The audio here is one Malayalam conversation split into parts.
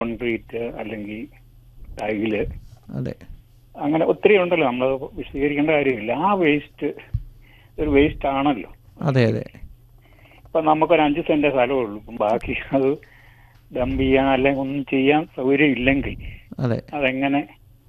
കോൺക്രീറ്റ് അല്ലെങ്കിൽ ടൈല് അതെ അങ്ങനെ ഒത്തിരി ഉണ്ടല്ലോ നമ്മൾ വിശദീകരിക്കേണ്ട കാര്യമില്ല ആ വേസ്റ്റ് ഒരു വേസ്റ്റ് ആണല്ലോ അതെ അതെ ഇപ്പൊ നമുക്കൊരു അഞ്ച് സെന്റ് സ്ഥലമേ ഉള്ളൂ ഇപ്പം ബാക്കി അത് ഡംപ് ചെയ്യാൻ അല്ലെങ്കിൽ ഒന്നും ചെയ്യാൻ സൗകര്യം ഇല്ലെങ്കിൽ അതെ അതെങ്ങനെ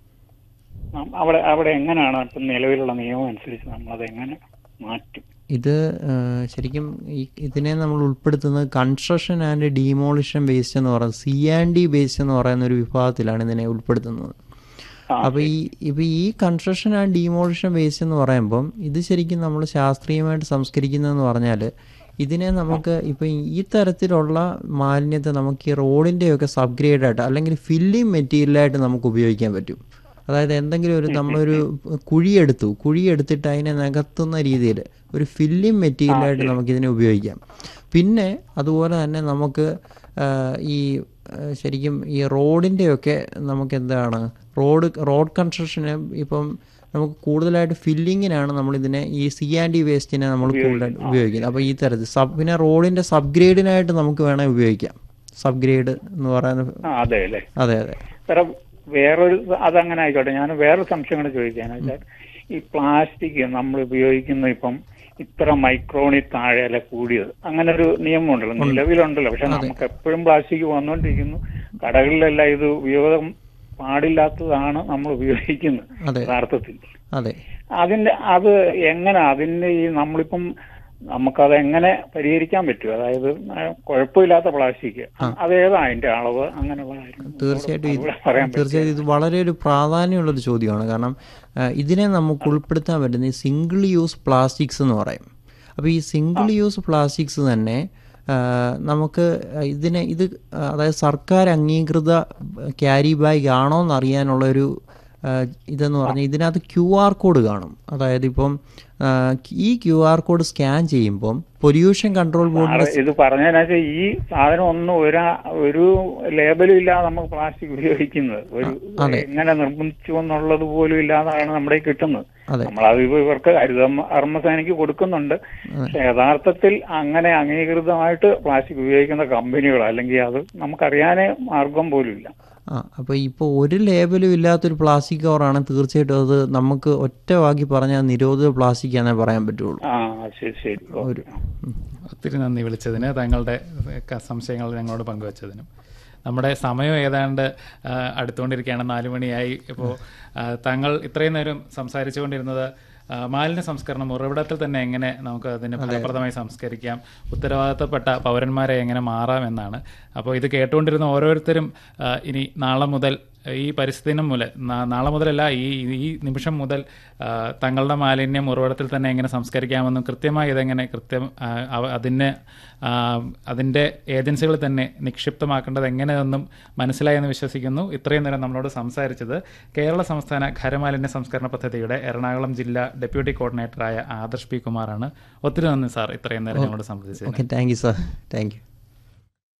നം- അവിടെ അവിടെ എങ്ങനെയാണ് ഇപ്പം നിലവിലുള്ള നിയമം അനുസരിച്ച് നമ്മളത് എങ്ങനെ മാറ്റും ഇത് ആ, ശരിക്കും ഈ ഇതിനെ നമ്മൾ ഉൾപ്പെടുത്തുന്നത് കൺസ്ട്രക്ഷൻ ആൻഡ് ഡീമോളിഷൻ വേസ്റ്റ് എന്ന് പറയുന്നത് സി ആൻഡ് ഡി വേസ്റ്റ് എന്ന് പറയുന്ന ഒരു വിഭാഗത്തിലാണ് ഇതിനെ ഉൾപ്പെടുത്തുന്നത് ആ, അപ്പോൾ ഈ ഇപ്പോൾ ഈ കൺസ്ട്രക്ഷൻ ആൻഡ് ഡീമോളിഷൻ വേസ്റ്റ് എന്ന് പറയുമ്പം ഇത് ശരിക്കും നമ്മൾ ശാസ്ത്രീയമായിട്ട് സംസ്കരിക്കുന്നതെന്ന് പറഞ്ഞാൽ ഇതിനെ നമുക്ക് ഇപ്പം ഈ തരത്തിലുള്ള മാലിന്യത്തെ നമുക്ക് ഈ റോഡിൻ്റെയൊക്കെ സബ്ഗ്രേഡ് ആയിട്ട് അല്ലെങ്കിൽ ഫില്ലിംഗ് മെറ്റീരിയലായിട്ട് നമുക്ക് ഉപയോഗിക്കാൻ പറ്റും അതായത് എന്തെങ്കിലും ഒരു നമ്മളൊരു കുഴിയെടുത്തു കുഴിയെടുത്തിട്ട് അതിനെ നികത്തുന്ന രീതിയിൽ ഒരു ഫില്ലിംഗ് മെറ്റീരിയലായിട്ട് നമുക്കിതിനെ ഉപയോഗിക്കാം പിന്നെ അതുപോലെ തന്നെ നമുക്ക് ആ, ഈ ആ, ശരിക്കും ഈ റോഡിൻ്റെയൊക്കെ നമുക്ക് എന്താണ് റോഡ് റോഡ് കൺസ്ട്രക്ഷന് ഇപ്പം നമുക്ക് കൂടുതലായിട്ട് ഫില്ലിങ്ങിനാണ് നമ്മളിതിനെ ഈ സി ആൻഡ് ഡി വേസ്റ്റിനെ നമ്മൾ കൂടുതലായിട്ട് ഉപയോഗിക്കുന്നത് അപ്പോൾ ഈ തരത്തിൽ സബ് പിന്നെ റോഡിൻ്റെ സബ്ഗ്രേഡിനായിട്ട് നമുക്ക് വേണമെങ്കിൽ ഉപയോഗിക്കാം സബ്ഗ്രേഡ് എന്ന് പറയുന്ന ആ അതെ അല്ലേ അതെ അതെ വേറെ വേറൊരു അതങ്ങനെ ആയിക്കോട്ടെ ഞാൻ വേറൊരു സംശയം കൂടെ ചോദിക്കാന്ന് വെച്ചാൽ ഈ പ്ലാസ്റ്റിക് നമ്മൾ ഉപയോഗിക്കുന്ന ഇപ്പം ഇത്ര മൈക്രോണിൽ താഴെ അല്ല കൂടിയത് അങ്ങനെ ഒരു നിയമമുണ്ടല്ലോ നിലവിലുണ്ടല്ലോ പക്ഷെ നമുക്ക് എപ്പോഴും പ്ലാസ്റ്റിക് വന്നുകൊണ്ടിരിക്കുന്നു കടകളിലെല്ലാം ഇത് ഉപയോഗം പാടില്ലാത്തതാണ് നമ്മൾ ഉപയോഗിക്കുന്നത് അതെ യഥാർത്ഥത്തിൽ അതെ അതിന്റെ അത് എങ്ങനെ അതിന്റെ ഈ നമ്മളിപ്പം നമുക്കത് എങ്ങനെ പരിഹരിക്കാൻ പറ്റും അതായത് കുഴപ്പമില്ലാത്ത പ്ലാസ്റ്റിക് അതേതാ അതിന്റെ അളവ് അങ്ങനെയുള്ള കാര്യങ്ങൾ തീർച്ചയായിട്ടും ഇത് അതുകൂടെ പറയാൻ പറ്റും തീർച്ചയായിട്ടും ഇത് വളരെ ഒരു പ്രാധാന്യമുള്ളൊരു ചോദ്യമാണ് കാരണം ആ, ഇതിനെ നമുക്ക് ഉൾപ്പെടുത്താൻ പറ്റുന്ന ഈ സിംഗിൾ യൂസ് പ്ലാസ്റ്റിക്സ് എന്ന് പറയും അപ്പോൾ ഈ സിംഗിൾ യൂസ് പ്ലാസ്റ്റിക്സ് തന്നെ ആ, നമുക്ക് ഇതിനെ ഇത് ആ, അതായത് സർക്കാർ അംഗീകൃത ക്യാരി ബാഗ് ആണോ എന്നറിയാനുള്ള ഒരു ആ, ഇതെന്ന് പറഞ്ഞാൽ ഇതിനകത്ത് ക്യു ആർ കോഡ് കാണും അതായത് ഇപ്പം ആ, ഈ ക്യു ആർ കോഡ് സ്കാൻ ചെയ്യുമ്പം പൊല്യൂഷൻ കൺട്രോൾ ബോർഡിൻ്റെ സാറ് ഇത് പറഞ്ഞതിനാ ഈ സാധനം ഒന്നും ഒരാ ഒരു ലേബലും ഇല്ലാതെ നമുക്ക് പ്ലാസ്റ്റിക് ഉപയോഗിക്കുന്നത് ഒരു എങ്ങനെ നിർബന്ധിച്ചു എന്നുള്ളത് പോലും ഇല്ലാതാണ് നമ്മുടെ കയ്യിൽ കിട്ടുന്നത് അതെ. നമ്മളത് ഇപ്പൊ ഇവർക്ക് ഹരിത കർമ്മസേനയ്ക്ക് കൊടുക്കുന്നുണ്ട് പക്ഷെ യഥാർത്ഥത്തിൽ അങ്ങനെ അംഗീകൃതമായിട്ട് പ്ലാസ്റ്റിക് ഉപയോഗിക്കുന്ന കമ്പനികൾ അല്ലെങ്കിൽ അത് നമുക്കറിയാനേ മാർഗം പോലും ഇല്ല ആ അപ്പോൾ ഇപ്പോൾ ഒരു ലേബലും ഇല്ലാത്തൊരു പ്ലാസ്റ്റിക് കവറാണ് തീർച്ചയായിട്ടും അത് നമുക്ക് ഒറ്റ വാക്കി പറഞ്ഞാൽ നിരോധിത പ്ലാസ്റ്റിക് ആണെന്നേ പറയാൻ പറ്റുള്ളൂ ആ ശരി ശരി ഒരു ഉം. ഒത്തിരി നന്ദി വിളിച്ചതിന് താങ്കളുടെ ക- സംശയങ്ങൾ ഞങ്ങളോട് പങ്കുവച്ചതിനും നമ്മുടെ സമയം ഏതാണ്ട് ആ, അടുത്തുകൊണ്ടിരിക്കുകയാണ് നാല് മണിയായി ഇപ്പോൾ താങ്കൾ ഇത്രയും നേരം സംസാരിച്ചുകൊണ്ടിരുന്നത് ആ, മാലിന്യ സംസ്കരണം ഉറവിടത്തിൽ തന്നെ എങ്ങനെ നമുക്ക് അതിനെ ഫലപ്രദമായി സംസ്കരിക്കാം ഉത്തരവാദിത്തപ്പെട്ട പൗരന്മാരെ എങ്ങനെ മാറാം എന്നാണ് അപ്പോൾ ഇത് കേട്ടുകൊണ്ടിരുന്ന ഓരോരുത്തരും ആ, ഇനി നാളെ മുതൽ ഈ പരിസ്ഥിതി മുതൽ നാ- നാളെ മുതലല്ല ഈ ഈ നിമിഷം മുതൽ ആ, തങ്ങളുടെ മാലിന്യം ഉറവിടത്തിൽ തന്നെ എങ്ങനെ സംസ്കരിക്കാമെന്നും കൃത്യമായി ഇതെങ്ങനെ കൃത്യം ആ, അവ- അതിന് ആ, അതിൻ്റെ ഏജൻസികൾ തന്നെ നിക്ഷിപ്തമാക്കേണ്ടത് എങ്ങനെയെന്നും മനസ്സിലായെന്ന് വിശ്വസിക്കുന്നു ഇത്രയും നേരം നമ്മളോട് സംസാരിച്ചത് കേരള സംസ്ഥാന ഖരമാലിന്യ സംസ്കരണ പദ്ധതിയുടെ എറണാകുളം ജില്ലാ ഡെപ്യൂട്ടി കോർഡിനേറ്ററായ ആദർശ് പി കുമാറാണ് ഒത്തിരി നന്ദി സാർ ഇത്രയും നേരം ഞങ്ങളോട് സംബന്ധിച്ചത് okay thank you sir thank U